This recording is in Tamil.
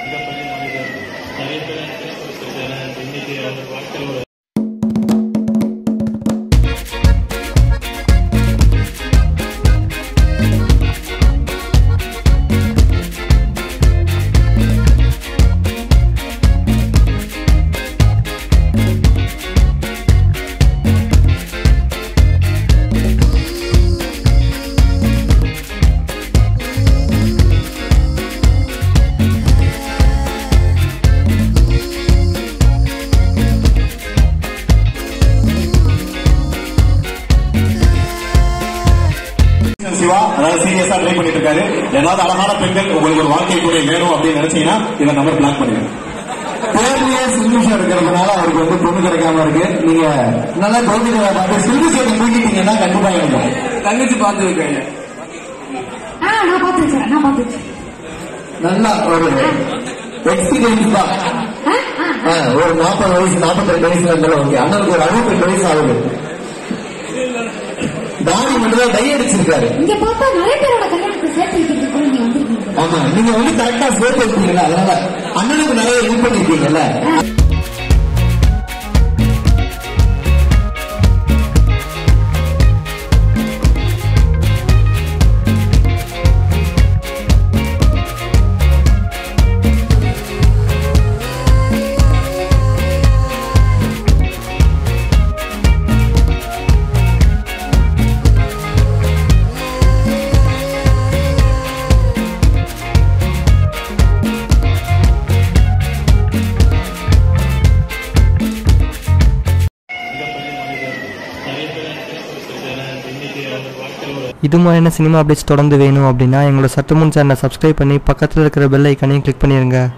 மிகப்பெரிய மனிதர் நிறைய பேர் பேச வச்சிருக்கேன் இன்னைக்கு அவர் வாழ்க்கையில் ஒரு சிவா அதாவது சீரியஸா ட்ரை பண்ணிட்டு இருக்காரு ஏதாவது அழகான பெண்கள் உங்களுக்கு ஒரு வாழ்க்கை துணை வேணும் அப்படின்னு நினைச்சீங்கன்னா இந்த நம்பர் பிளாக் பண்ணிடுங்க தேர்ட் இயர் சில்மிஷம் இருக்கிறதுனால அவருக்கு வந்து பொண்ணு கிடைக்காம இருக்கு நீங்க நல்லா குழந்தைகளை பார்த்து சில்மிஷத்தை மூட்டிட்டீங்கன்னா கண்டிப்பா கிடைக்கும் தங்கச்சி பார்த்து வைக்காங்க ஆ நான் பார்த்து வச்சிடறேன் நான் பார்த்து வச்சிடறேன் நல்லா ஒரு எக்ஸ்பீரியன்ஸ் தான் ஆ, ஆ. ஆ, ஒரு நாற்பது வயசு நாற்பத்தி ரெண்டு வயசுல இருந்தாலும் ஓகே அண்ணனுக்கு ஒரு அறுபத்தெட்டு வயசு ஆகுது தாடி மட்டும் தான் டை அடிச்சிருக்காரு இங்க பார்த்தா நிறைய பேரோட கல்யாணத்துக்கு சேர்த்து வைக்கிறது கூட நீங்க வந்திருக்கீங்க ஆமா நீங்க வந்து கரெக்டா சேர்த்து வச்சிருக்கீங்களா அதனால அண்ணனுக்கு நிறைய இது பண்ணிருக்கீங்கல்ல மிகப்பெரிய மனிதர் நிறைய பேர் பேச வச்சிருக்கேன் இன்னைக்கு அவர் வாழ்க்கையில் ஒரு இது மாதிரியான சினிமா அப்டேட்ஸ் தொடர்ந்து வேணும் அப்படின்னா எங்களோட சற்றுமுன் சேனலை சப்ஸ்கிரைப் பண்ணி பக்கத்தில் இருக்கிற பெல் ஐக்கானையும் கிளிக் பண்ணிடுங்க